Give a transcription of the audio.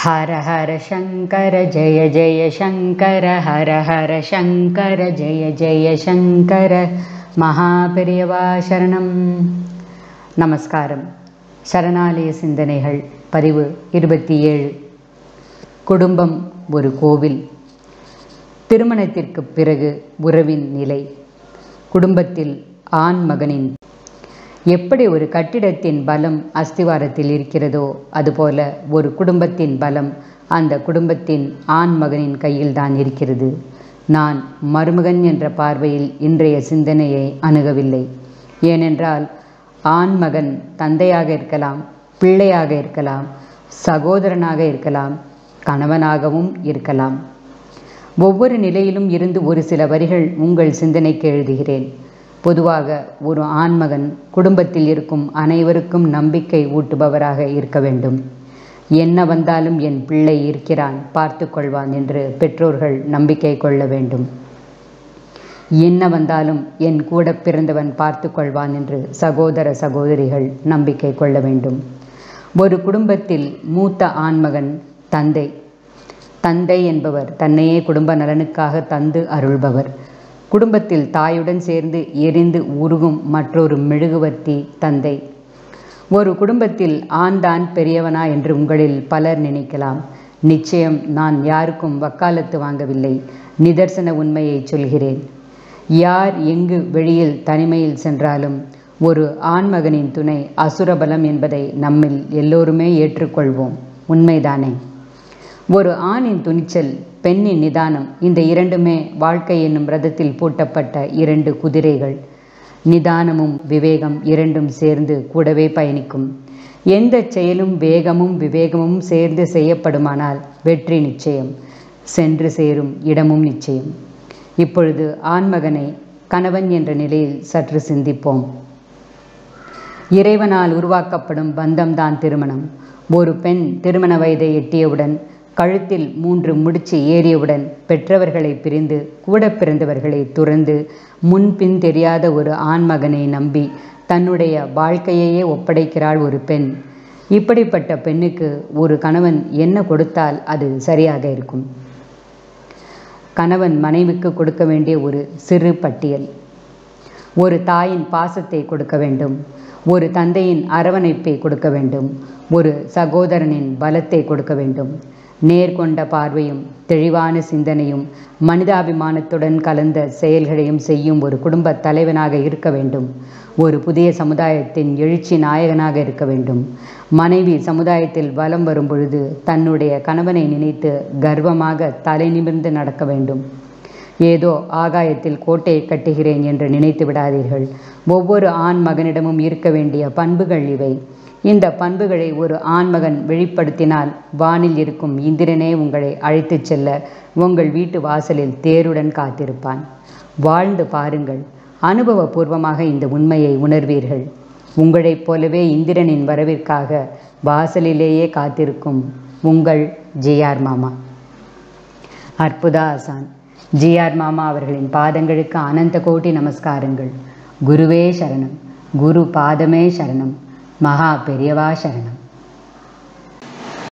ஹர ஹர சங்கர ஜெய ஜெய சங்கர ஹர ஹர சங்கர ஜெய ஜெய சங்கர மகாபெரியவா சரணம் நமஸ்காரம் சரணாலய சிந்தனைகள் பதிவு இருபத்தி ஏழு குடும்பம் ஒரு கோவில் திருமணத்திற்கு பிறகு உறவின் நிலை குடும்பத்தில் ஆண் மகனின் எப்படி ஒரு கட்டிடத்தின் பலம் அஸ்திவாரத்தில் இருக்கிறதோ அதுபோல ஒரு குடும்பத்தின் பலம் அந்த குடும்பத்தின் ஆண் மகனின் கையில்தான் இருக்கிறது நான் மருமகன் என்ற பார்வையில் இன்றைய சிந்தனையை அணுகவில்லை ஏனென்றால் ஆண் மகன் தந்தையாக இருக்கலாம் பிள்ளையாக இருக்கலாம் சகோதரனாக இருக்கலாம் கணவனாகவும் இருக்கலாம் ஒவ்வொரு நிலையிலும் இருந்து ஒரு சில வரிகள் உங்கள் சிந்தனைக்கு எழுதுகிறேன் பொதுவாக ஒரு ஆண்மகன் குடும்பத்தில் இருக்கும் அனைவருக்கும் நம்பிக்கை ஊட்டுபவராக இருக்க வேண்டும் என்ன வந்தாலும் என் பிள்ளை இருக்கிறான் பார்த்து கொள்வான் என்று பெற்றோர்கள் நம்பிக்கை கொள்ள வேண்டும் என்ன வந்தாலும் என் கூட பிறந்தவன் பார்த்து கொள்வான் என்று சகோதர சகோதரிகள் நம்பிக்கை கொள்ள வேண்டும் ஒரு குடும்பத்தில் மூத்த ஆண்மகன் தந்தை தந்தை என்பவர் தன்னையே குடும்ப நலனுக்காக தந்து அருள்பவர் குடும்பத்தில் தாயுடன் சேர்ந்து எரிந்து உருகும் மற்றொரு மெழுகுவர்த்தி தந்தை ஒரு குடும்பத்தில் ஆண்தான் பெரியவனா என்று உங்களில் பலர் நினைக்கலாம் நிச்சயம் நான் யாருக்கும் வக்காலத்து வாங்கவில்லை நிதர்சன உண்மையை சொல்கிறேன் யார் எங்கு வெளியில் தனிமையில் சென்றாலும் ஒரு ஆண்மகனின் துணை அசுரபலம் என்பதை நம்மில் எல்லோருமே ஏற்றுக்கொள்வோம் உண்மைதானே ஒரு ஆணின் துணிச்சல் பெண்ணின் நிதானம் இந்த இரண்டுமே வாழ்க்கை என்னும் ரதத்தில் பூட்டப்பட்ட இரண்டு குதிரைகள் நிதானமும் விவேகம் இரண்டும் சேர்ந்து கூடவே பயணிக்கும் எந்த செயலும் வேகமும் விவேகமும் சேர்ந்து செய்யப்படுமானால் வெற்றி நிச்சயம் சென்று சேரும் இடமும் நிச்சயம் இப்பொழுது ஆண்மகனை கணவன் என்ற நிலையில் சற்று சிந்திப்போம் இறைவனால் உருவாக்கப்படும் பந்தம்தான் திருமணம் ஒரு பெண் திருமண வயதை எட்டியவுடன் கழுத்தில் மூன்று முடிச்சு ஏறியவுடன் பெற்றவர்களை பிரிந்து கூட பிறந்தவர்களை துறந்து முன்பின் தெரியாத ஒரு ஆண்மகனை நம்பி தன்னுடைய வாழ்க்கையையே ஒப்படைக்கிறாள் ஒரு பெண் இப்படிப்பட்ட பெண்ணுக்கு ஒரு கணவன் என்ன கொடுத்தால் அது சரியாக இருக்கும் கணவன் மனைவிக்கு கொடுக்க வேண்டிய ஒரு சிறு பட்டியல் ஒரு தாயின் பாசத்தை கொடுக்க வேண்டும் ஒரு தந்தையின் அரவணைப்பை கொடுக்க வேண்டும் ஒரு சகோதரனின் பலத்தை கொடுக்க வேண்டும் நேர்கொண்ட பார்வையும் தெளிவான சிந்தனையும் மனிதாபிமானத்துடன் கலந்த செயல்களையும் செய்யும் ஒரு குடும்ப தலைவனாக இருக்க வேண்டும் ஒரு புதிய சமுதாயத்தின் எழுச்சி நாயகனாக இருக்க வேண்டும் மனைவி சமுதாயத்தில் வலம் வரும் பொழுது தன்னுடைய கணவனை நினைத்து கர்வமாக தலை நிமிர்ந்து நடக்க வேண்டும் ஏதோ ஆகாயத்தில் கோட்டையை கட்டுகிறேன் என்று நினைத்து விடாதீர்கள் ஒவ்வொரு ஆண் மகனிடமும் இருக்க வேண்டிய பண்புகள் இவை இந்த பண்புகளை ஒரு ஆண்மகன் வெளிப்படுத்தினால் வானில் இருக்கும் இந்திரனே உங்களை அழைத்துச் செல்ல உங்கள் வீட்டு வாசலில் தேருடன் காத்திருப்பான் வாழ்ந்து பாருங்கள் அனுபவபூர்வமாக இந்த உண்மையை உணர்வீர்கள் உங்களைப் போலவே இந்திரனின் வரவிற்காக வாசலிலேயே காத்திருக்கும் உங்கள் ஜிஆர் மாமா அற்புதா ஆசான் ஜிஆர் மாமா அவர்களின் பாதங்களுக்கு அனந்த கோட்டி நமஸ்காரங்கள் குருவே சரணம் குரு பாதமே சரணம் மகா பெரியவா சரணம்